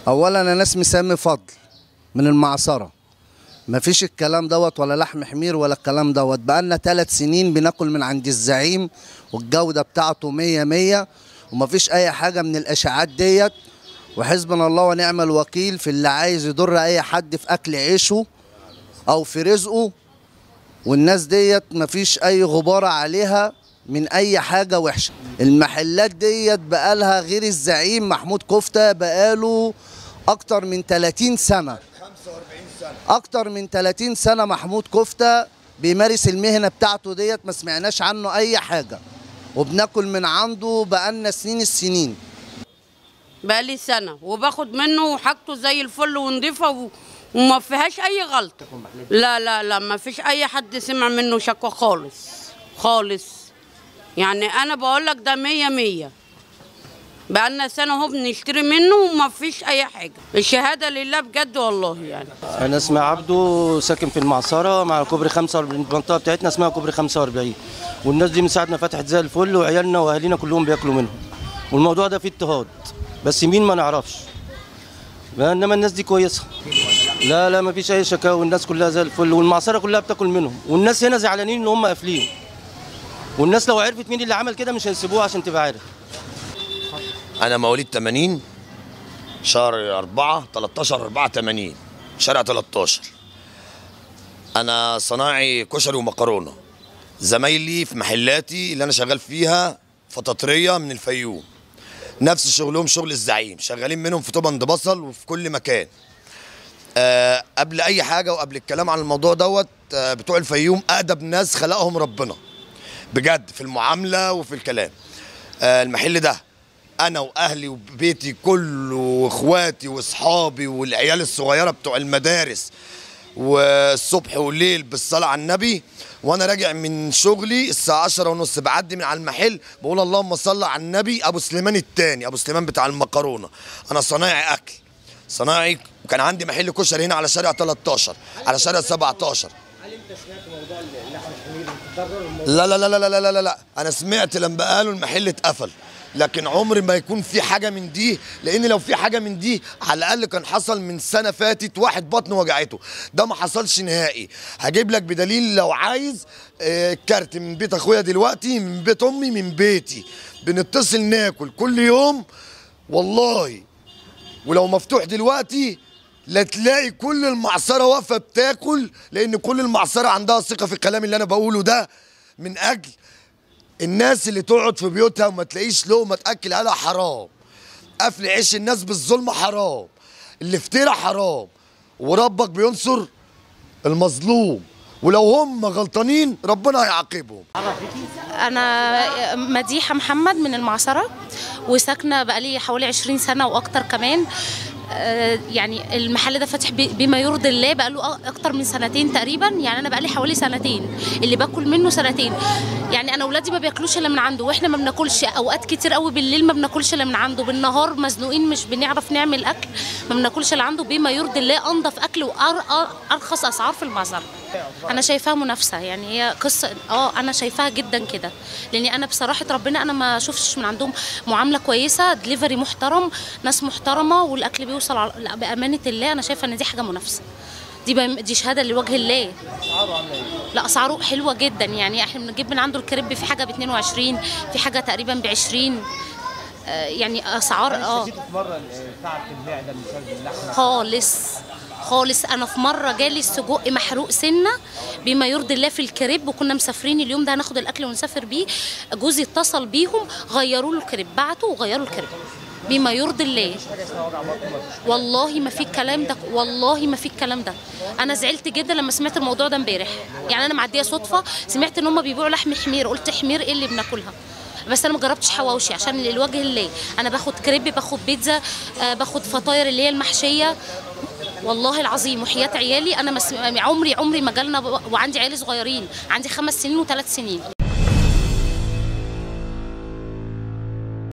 اولا انا اسمي سامي فضل من المعصره مفيش الكلام دوت ولا لحم حمير ولا الكلام دوت بقالنا ثلاث سنين بناكل من عند الزعيم والجوده بتاعته مية مية ومفيش اي حاجه من الاشاعات ديت وحسبنا الله ونعم الوكيل في اللي عايز يضر اي حد في اكل عيشه او في رزقه والناس ديت مفيش اي غبار عليها من اي حاجه وحشه المحلات ديت بقالها غير الزعيم محمود كفته بقاله اكتر من 30 سنه اكتر من 30 سنه محمود كفته بيمارس المهنه بتاعته ديت ما سمعناش عنه اي حاجه وبناكل من عنده بقالنا سنين السنين بقالي سنة وباخد منه حاجته زي الفل ونضيفة و- وما فيهاش أي غلطة لا لا لا ما فيش أي حد سمع منه شكوى خالص خالص يعني أنا بقول لك ده مية مية بقالنا سنة اهو بنشتري منه وما فيش أي حاجة الشهادة لله بجد والله يعني انا اسمي عبده ساكن في المعصره مع كوبري 45 المنطقه بتاعتنا اسمها كوبري 45 والناس دي من ساعه ما فتحت زي الفل وعيالنا واهالينا كلهم بياكلوا منهم والموضوع ده فيه اضطهاد بس مين ما نعرفش انما الناس دي كويسه لا لا ما فيش اي شكاوى والناس كلها زي الفل والمعصره كلها بتاكل منهم والناس هنا زعلانين ان هم قافلين والناس لو عرفت مين اللي عمل كده مش هيسيبوه عشان تبقى عارف انا مواليد 80 شهر 4 13 4 80 شارع 13 انا صناعي كشري ومكرونه زمايلي في محلاتي اللي انا شغال فيها فطاطريه من الفيوم نفس شغلهم شغل الزعيم شغالين منهم في طبند بصل وفي كل مكان آه قبل اي حاجه وقبل الكلام عن الموضوع دوت آه بتوع الفيوم اقدب ناس خلقهم ربنا بجد في المعامله وفي الكلام آه المحل ده انا واهلي وبيتي كله واخواتي واصحابي والعيال الصغيره بتوع المدارس والصبح والليل بالصلاه على النبي وانا راجع من شغلي الساعه 10 ونص بعدي من على المحل بقول اللهم صل على النبي ابو سليمان الثاني ابو سليمان بتاع المكرونه انا صنايعي اكل صنايعي وكان عندي محل كشري هنا على شارع 13 على شارع 17 لا لا لا لا لا لا لا لا انا سمعت لما قالوا المحل اتقفل لكن عمر ما يكون في حاجه من دي لان لو في حاجه من دي على الاقل كان حصل من سنه فاتت واحد بطنه وجعته ده ما حصلش نهائي هجيب لك بدليل لو عايز آه، كارت من بيت اخويا دلوقتي من بيت امي من بيتي بنتصل ناكل كل يوم والله ولو مفتوح دلوقتي لا تلاقي كل المعصرة واقفة بتاكل لأن كل المعصرة عندها ثقة في الكلام اللي أنا بقوله ده من أجل الناس اللي تقعد في بيوتها وما تلاقيش لقمة تأكل عليها حرام قفل عيش الناس بالظلم حرام الافتراء حرام وربك بينصر المظلوم ولو هم غلطانين ربنا هيعاقبهم انا مديحه محمد من المعصره وساكنه بقالي حوالي 20 سنه واكتر كمان آه، يعني المحل ده فاتح ب- بما يرضي الله بقاله أ- اكتر من سنتين تقريبا يعني انا بقالي حوالي سنتين اللي باكل منه سنتين يعني انا اولادي ما بياكلوش الا من عنده واحنا ما بناكلش اوقات كتير قوي بالليل ما بناكلش الا من عنده بالنهار مزنوقين مش بنعرف نعمل اكل ما بناكلش الا عنده بما يرضي الله انضف اكل وارخص اسعار في المعصره انا شايفاها منافسه يعني هي قصه اه انا شايفاها جدا كده لاني انا بصراحه ربنا انا ما شفتش من عندهم معامله كويسه دليفري محترم ناس محترمه والاكل بيوصل على لا، بامانه الله انا شايفه ان دي حاجه منافسه دي بم... دي شهاده لوجه الله لا اسعاره حلوه جدا يعني احنا بنجيب من عنده الكريب في حاجه ب 22 في حاجه تقريبا ب 20 آه، يعني اسعار اه خالص خالص انا في مره جالي السجق محروق سنه بما يرضي الله في الكريب وكنا مسافرين اليوم ده هناخد الاكل ونسافر بيه جوزي اتصل بيهم غيروا له الكريب بعتوا وغيروا الكريب بما يرضي الله والله ما في الكلام ده والله ما في الكلام ده انا زعلت جدا لما سمعت الموضوع ده امبارح يعني انا معديه صدفه سمعت ان هم بيبيعوا لحم حمير قلت حمير ايه اللي بناكلها بس انا ما جربتش حواوشي عشان لوجه الله انا باخد كريب باخد بيتزا آه، باخد فطاير اللي هي المحشيه والله العظيم وحياة عيالي انا مس... عمري عمري ما جالنا وعندي عيالي صغيرين عندي خمس سنين وثلاث سنين